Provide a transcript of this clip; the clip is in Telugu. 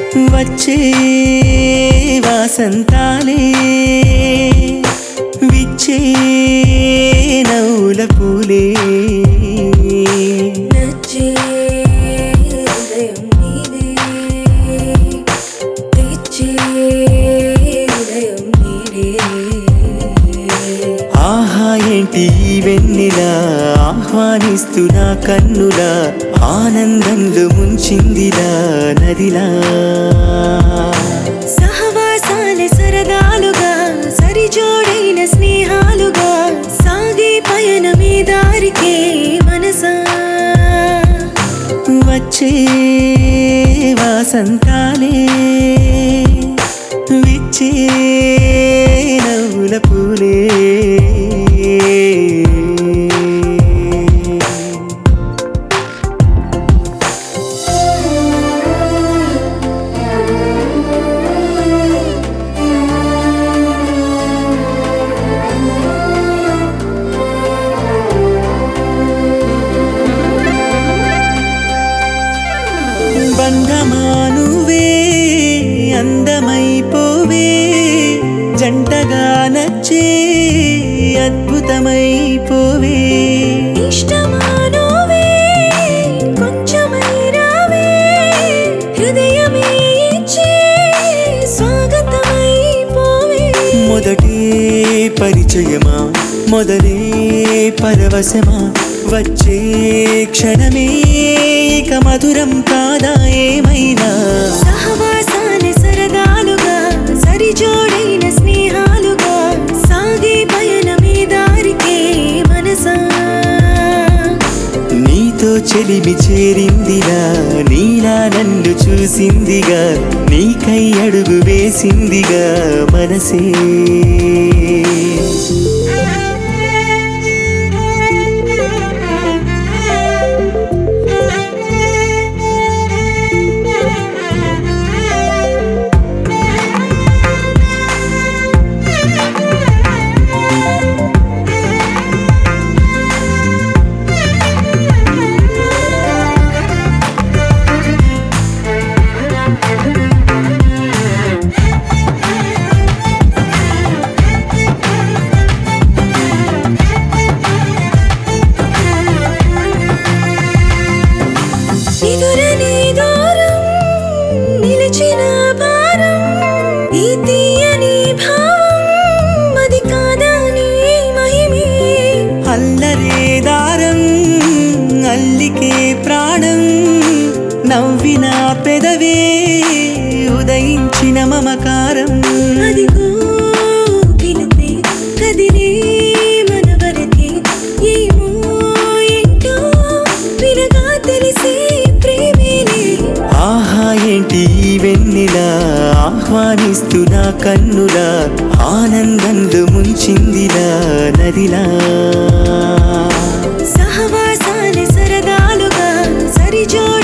వచ్చే వాసంతాలే విచ్చే నవ్వుల పూలే నచ్చే హృదయం నీదే తెచ్చే హృదయం నీదే ఆహా ఏంటి ఈ వెన్నెలా ఆహ్వానిస్తున్నా కన్నులా ఆనందంలో ముంచిందిలా నదిలా సహవాసాలే సరదాలుగా సరిజోడైన స్నేహాలుగా సాగే పయనమే దారికే మనసా వచ్చే వాసంతాలే విచ్చే నవ్వుల పూలే బంధమానువే అందమైపోవే జంటగా నచ్చే అద్భుతమైపోవే ఇష్టమానోవే కొంచెమై రావే హృదయమే ఇచ్చే స్వాగతమై పోవే మొదటే పరిచయమా మొదలే పరవశమా వచ్చే క్షణమే ఇక మధురం కాదా ఏమైనా సహవాసాలే సరదాలుగా సరిజోడైన స్నేహాలుగా సాగే పయనమే దారికే మనసా నీతో చెలిమి చేరిందిగా నీలా నన్ను చూసిందిగా నీకై అడుగు వేసిందిగా మనసే ఎదురని దూరం నిలిచిన భారం ఈ తీయని భావం అది కాదా నీ మహిమే అల్లరే దారం అల్లికే ప్రాణం నవ్విన పెదవే ఉదయించిన మమకారం అదిగో పిలితే కదిలే మనవరకే ఏమో ఏంటో వినగా తెలిసే ప్రేమేలే ఆహా ఏంటి ఈ వెన్నెలా ఆహ్వానిస్తున్నా కన్నులా ఆనందంలో ముంచిందిలా నదిలా సహవాసాలే సరదాలుగా సరిజోడ